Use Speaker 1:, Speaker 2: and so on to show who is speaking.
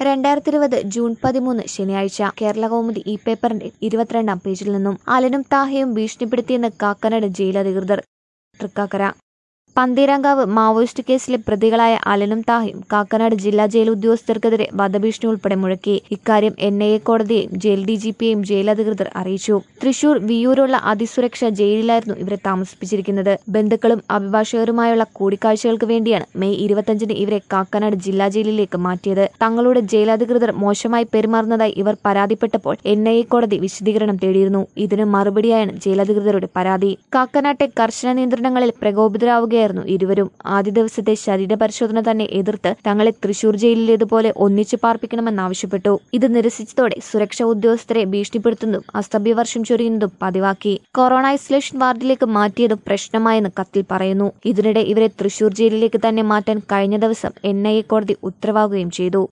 Speaker 1: രണ്ടായിരത്തി ഇരുപത് ജൂൺ പതിമൂന്ന് ശനിയാഴ്ച കേരള കൗമുദി ഈ പേപ്പറിന്റെ ഇരുപത്തിരണ്ടാം പേജിൽ നിന്നും അലനും താഹയും ഭീഷണിപ്പെടുത്തിയെന്ന് കാക്കനാട് ജയിലധികൃതർ തൃക്കാക്കര പന്തീരാങ്കാവ് മാവോയിസ്റ്റ് കേസിലെ പ്രതികളായ അലനും താഹയും കാക്കനാട് ജില്ലാ ജയിൽ ഉദ്യോഗസ്ഥർക്കെതിരെ വധഭീഷണി ഉൾപ്പെടെ മുഴക്കി ഇക്കാര്യം എൻ ഐ എ കോടതിയെയും ജയിൽ ഡി ജി പിയെയും ജയിലധികൃതർ അറിയിച്ചു തൃശൂർ വിയൂരുള്ള അതിസുരക്ഷ ജയിലിലായിരുന്നു ഇവരെ താമസിപ്പിച്ചിരിക്കുന്നത് ബന്ധുക്കളും അഭിഭാഷകരുമായുള്ള കൂടിക്കാഴ്ചകൾക്ക് വേണ്ടിയാണ് മെയ് ഇരുപത്തഞ്ചിന് ഇവരെ കാക്കനാട് ജില്ലാ ജയിലിലേക്ക് മാറ്റിയത് തങ്ങളുടെ ജയിലധികൃതർ മോശമായി പെരുമാറുന്നതായി ഇവർ പരാതിപ്പെട്ടപ്പോൾ എൻ ഐ എ കോടതി വിശദീകരണം തേടിയിരുന്നു ഇതിന് മറുപടിയായാണ് ജയിലധികൃതരുടെ പരാതി കാക്കനാട്ടെ കർശന നിയന്ത്രണങ്ങളിൽ പ്രകോപിതരാവുകയായിരുന്നു ഇരുവരും ആദ്യ ദിവസത്തെ ശരീരപരിശോധന തന്നെ എതിർത്ത് തങ്ങളെ തൃശൂർ ജയിലിലേതുപോലെ ഒന്നിച്ചു പാർപ്പിക്കണമെന്നാവശ്യപ്പെട്ടു ഇത് നിരസിച്ചതോടെ സുരക്ഷാ ഉദ്യോഗസ്ഥരെ ഭീഷണിപ്പെടുത്തുന്നതും അസഭ്യവർഷം ചൊരിയുന്നതും പതിവാക്കി കൊറോണ ഐസൊലേഷൻ വാർഡിലേക്ക് മാറ്റിയതും പ്രശ്നമായെന്ന് കത്തിൽ പറയുന്നു ഇതിനിടെ ഇവരെ തൃശൂർ ജയിലിലേക്ക് തന്നെ മാറ്റാൻ കഴിഞ്ഞ ദിവസം എൻ ഐ എ കോടതി ഉത്തരവാകുകയും ചെയ്തു